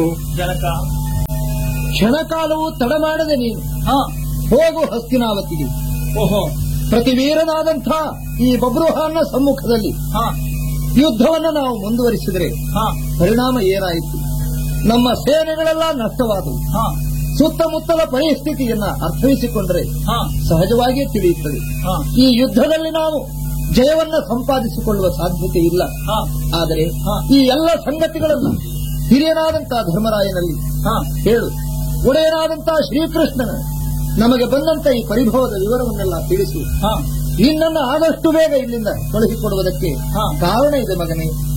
ಜನಕ ಕ್ಷಣಕಾಲವೂ ತಡ ಮಾಡದೆ ನೀನು ಹಾ ಹೋಗು ಹಸ್ತಿನಾವತಿಗೆ ಓಹೋ ಪ್ರತಿ ವೀರನಾದಂಥ ಈ ಬಬ್ರುಹಾನ್ನ ಸಮ್ಮುಖದಲ್ಲಿ ಹಾ ಯುದ್ಧವನ್ನು ನಾವು ಮುಂದುವರಿಸಿದರೆ ಹಾ ಪರಿಣಾಮ ಏನಾಯಿತು ನಮ್ಮ ಸೇನೆಗಳೆಲ್ಲ ನಷ್ಟವಾದವು ಹಾ ಸುತ್ತಮುತ್ತಲ ಪರಿಸ್ಥಿತಿಯನ್ನ ಅರ್ಥೈಸಿಕೊಂಡರೆ ಹಾ ಸಹಜವಾಗಿಯೇ ತಿಳಿಯುತ್ತದೆ ಹಾ ಈ ಯುದ್ಧದಲ್ಲಿ ನಾವು ಜಯವನ್ನ ಸಂಪಾದಿಸಿಕೊಳ್ಳುವ ಸಾಧ್ಯತೆ ಇಲ್ಲ ಹಾ ಆದರೆ ಹಾ. ಈ ಎಲ್ಲ ಸಂಗತಿಗಳನ್ನ ಹಿರಿಯನಾದಂತಹ ಧರ್ಮರಾಯನಲ್ಲಿ ಹಾ ಹೇಳು ಒಡೆಯನಾದಂತಹ ಶ್ರೀಕೃಷ್ಣನ ನಮಗೆ ಬಂದಂತ ಈ ಪರಿಭವದ ವಿವರವನ್ನೆಲ್ಲ ತಿಳಿಸು ಹಾ ನಿನ್ನನ್ನು ಆದಷ್ಟು ಬೇಗ ಇಲ್ಲಿಂದ ಕಳುಹಿಕೊಡುವುದಕ್ಕೆ ಹಾ. ಕಾರಣ ಇದೆ ಮಗನೇ